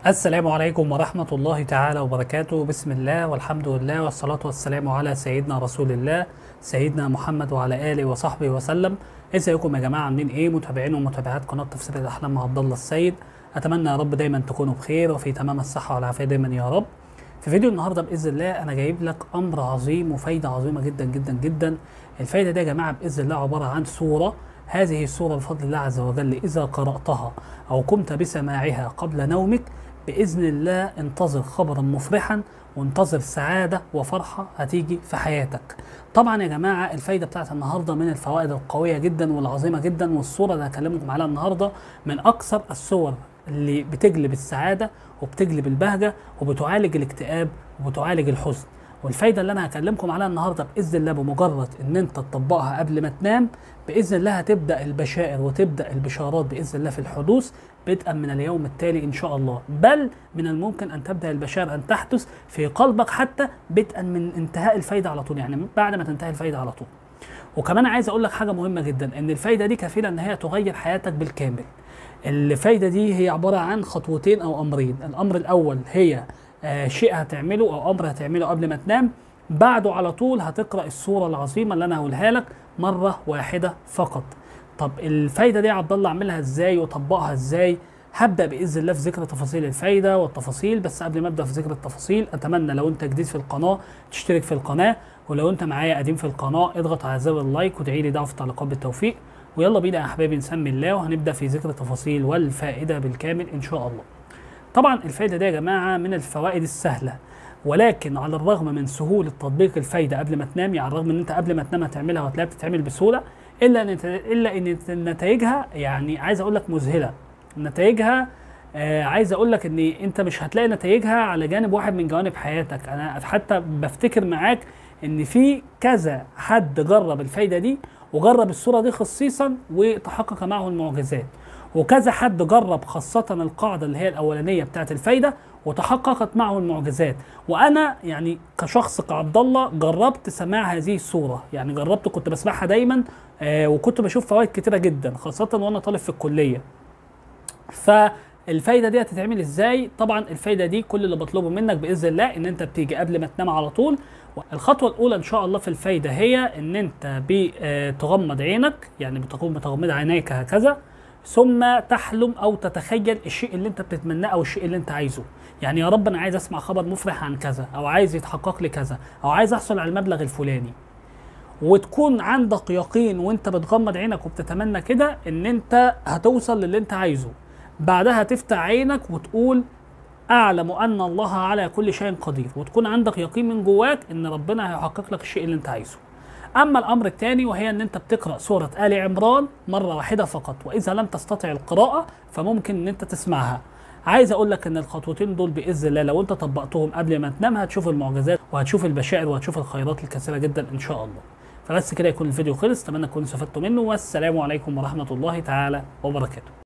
السلام عليكم ورحمة الله تعالى وبركاته بسم الله والحمد لله والصلاة والسلام على سيدنا رسول الله سيدنا محمد وعلى آله وصحبه وسلم ازيكم يا جماعة عاملين ايه متابعين ومتابعات قناة تفسير الأحلام مع عبد الله السيد أتمنى يا رب دايما تكونوا بخير وفي تمام الصحة والعافية دايما يا رب في فيديو النهاردة بإذن الله أنا جايب لك أمر عظيم وفايدة عظيمة جدا جدا جدا الفايدة دي يا جماعة بإذن الله عبارة عن سورة هذه السورة بفضل الله عز وجل إذا قرأتها أو قمت بسماعها قبل نومك بإذن الله انتظر خبرا مفرحا وانتظر سعادة وفرحة هتيجي في حياتك طبعا يا جماعة الفايدة بتاعت النهاردة من الفوائد القوية جدا والعظيمة جدا والصورة اللي هكلمكم عليها النهاردة من أكثر الصور اللي بتجلب السعادة وبتجلب البهجة وبتعالج الاكتئاب وبتعالج الحزن والفايدة اللي أنا هكلمكم عليها النهاردة بإذن الله بمجرد إن أنت تطبقها قبل ما تنام بإذن الله هتبدأ البشائر وتبدأ البشارات بإذن الله في الحدوث بدءا من اليوم التالي إن شاء الله بل من الممكن أن تبدأ البشائر أن تحدث في قلبك حتى بدءا من انتهاء الفايدة على طول يعني بعد ما تنتهي الفايدة على طول وكمان عايز أقول لك حاجة مهمة جدا إن الفايدة دي كفيلة إن هي تغير حياتك بالكامل الفايدة دي هي عبارة عن خطوتين أو أمرين الأمر الأول هي آه شيء هتعمله أو أمر هتعمله قبل ما تنام بعده على طول هتقرأ الصورة العظيمة اللي أنا هقولها لك مرة واحدة فقط طب الفايدة دي يا عبد الله أعملها إزاي وأطبقها إزاي هبدأ بإذن الله في ذكر تفاصيل الفايدة والتفاصيل بس قبل ما أبدأ في ذكر التفاصيل أتمنى لو أنت جديد في القناة تشترك في القناة ولو أنت معايا قديم في القناة اضغط على زر اللايك وادعي لي دعوة في التعليقات بالتوفيق ويلا بينا يا أحبابي نسمي الله وهنبدأ في ذكر التفاصيل والفائدة بالكامل إن شاء الله طبعا الفايدة دي يا جماعة من الفوائد السهلة ولكن على الرغم من سهولة تطبيق الفايدة قبل ما تنام يعني على الرغم ان انت قبل ما تنام هتعملها وهتلاقيها بتتعمل بسهولة الا ان الا ان نتائجها يعني عايز اقول لك مذهلة نتائجها آه عايز اقول لك ان انت مش هتلاقي نتائجها على جانب واحد من جوانب حياتك انا حتى بفتكر معاك ان في كذا حد جرب الفايدة دي وجرب الصورة دي خصيصا وتحقق معه المعجزات وكذا حد جرب خاصة القاعدة اللي هي الأولانية بتاعت الفايدة وتحققت معه المعجزات وأنا يعني كشخص كعبد الله جربت سماع هذه الصورة يعني جربت كنت بسمعها دايما آه وكنت بشوف فوائد كتيرة جدا خاصة وأنا طالب في الكلية فالفايدة دي هتتعمل ازاي طبعا الفايدة دي كل اللي بطلبه منك بإذن الله ان انت بتيجي قبل ما تنام على طول الخطوة الأولى إن شاء الله في الفايدة هي إن أنت بتغمض عينك يعني بتقوم بتغمض عينيك هكذا ثم تحلم او تتخيل الشيء اللي انت بتتمناه او الشيء اللي انت عايزه يعني يا رب انا عايز اسمع خبر مفرح عن كذا او عايز يتحقق لي كذا او عايز احصل على المبلغ الفلاني وتكون عندك يقين وانت بتغمض عينك وبتتمنى كده ان انت هتوصل للي انت عايزه بعدها تفتح عينك وتقول اعلم ان الله على كل شيء قدير وتكون عندك يقين من جواك ان ربنا هيحقق لك الشيء اللي انت عايزه اما الامر الثاني وهي ان انت بتقرا سوره ال عمران مره واحده فقط واذا لم تستطع القراءه فممكن ان انت تسمعها عايز اقول لك ان الخطوتين دول باذن الله لو انت طبقتهم قبل ما تنام هتشوف المعجزات وهتشوف البشائر وهتشوف الخيرات الكثيره جدا ان شاء الله فبس كده يكون الفيديو خلص اتمنى تكونوا استفدتوا منه والسلام عليكم ورحمه الله تعالى وبركاته